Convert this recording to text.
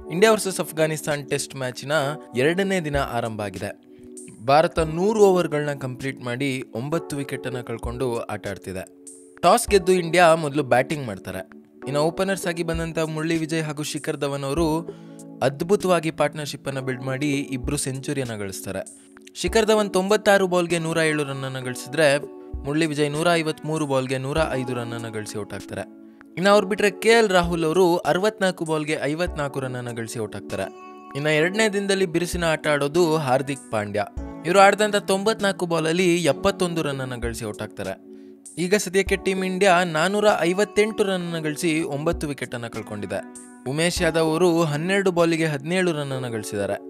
India versus Afghanistan test ಮ್ಯಾಚಿನ ಎರಡನೇ ದಿನ ಆರಂಭ ಆಗಿದೆ ಭಾರತ ನೂರು ಓವರ್ಗಳನ್ನ ಕಂಪ್ಲೀಟ್ ಮಾಡಿ ಒಂಬತ್ತು ವಿಕೆಟನ್ನು ಕಳ್ಕೊಂಡು ಆಟ ಆಡ್ತಿದೆ ಟಾಸ್ ಗೆದ್ದು ಇಂಡಿಯಾ ಮೊದಲು ಬ್ಯಾಟಿಂಗ್ ಮಾಡ್ತಾರೆ ಇನ್ನು ಓಪನರ್ಸ್ ಆಗಿ ಬಂದಂಥ ಮುರಳಿ ವಿಜಯ್ ಹಾಗೂ ಶಿಖರ್ ಧವನ್ ಅವರು ಅದ್ಭುತವಾಗಿ ಪಾರ್ಟ್ನರ್ಶಿಪ್ ಅನ್ನು ಬಿಲ್ಡ್ ಮಾಡಿ ಇಬ್ರು ಸೆಂಚುರಿಯನ್ನು ಗಳಿಸ್ತಾರೆ ಶಿಖರ್ ಧವನ್ ತೊಂಬತ್ತಾರು ಬಾಲ್ಗೆ ನೂರ ಏಳು ರನ್ನನ್ನು ಗಳಿಸಿದ್ರೆ ಮುರಳಿ ವಿಜಯ್ ನೂರ ಐವತ್ಮೂರು ಬಾಲ್ಗೆ ನೂರ ಐದು ರನ್ನನ್ನು ಗಳಿಸಿ ಔಟ್ ಆಗ್ತಾರೆ ಇನ್ನು ಅವ್ರು ಬಿಟ್ಟರೆ ಕೆ ಎಲ್ ರಾಹುಲ್ ಅವರು ಅರವತ್ನಾಲ್ಕು ಬಾಲ್ಗೆ ಐವತ್ನಾಲ್ಕು ರನ್ನನ್ನು ಗಳಿಸಿ ಔಟ್ ಆಗ್ತಾರೆ ಇನ್ನು ಎರಡನೇ ದಿನದಲ್ಲಿ ಬಿರುಸಿನ ಆಟ ಆಡೋದು ಹಾರ್ದಿಕ್ ಪಾಂಡ್ಯ ಇವರು ಆಡಿದಂಥ ತೊಂಬತ್ನಾಲ್ಕು ಬಾಲಲ್ಲಿ ಎಪ್ಪತ್ತೊಂದು ರನ್ನನ್ನು ಗಳಿಸಿ ಔಟ್ ಆಗ್ತಾರೆ ಈಗ ಸದ್ಯಕ್ಕೆ ಟೀಮ್ ಇಂಡಿಯಾ ನಾನೂರ ಐವತ್ತೆಂಟು ರನ್ನನ್ನು ಗಳಿಸಿ ಒಂಬತ್ತು ವಿಕೆಟನ್ನು ಕಳ್ಕೊಂಡಿದೆ ಉಮೇಶ್ ಯಾದವ್ ಅವರು ಹನ್ನೆರಡು ಬಾಲಿಗೆ ಹದಿನೇಳು ರನ್ನನ್ನು ಗಳಿಸಿದ್ದಾರೆ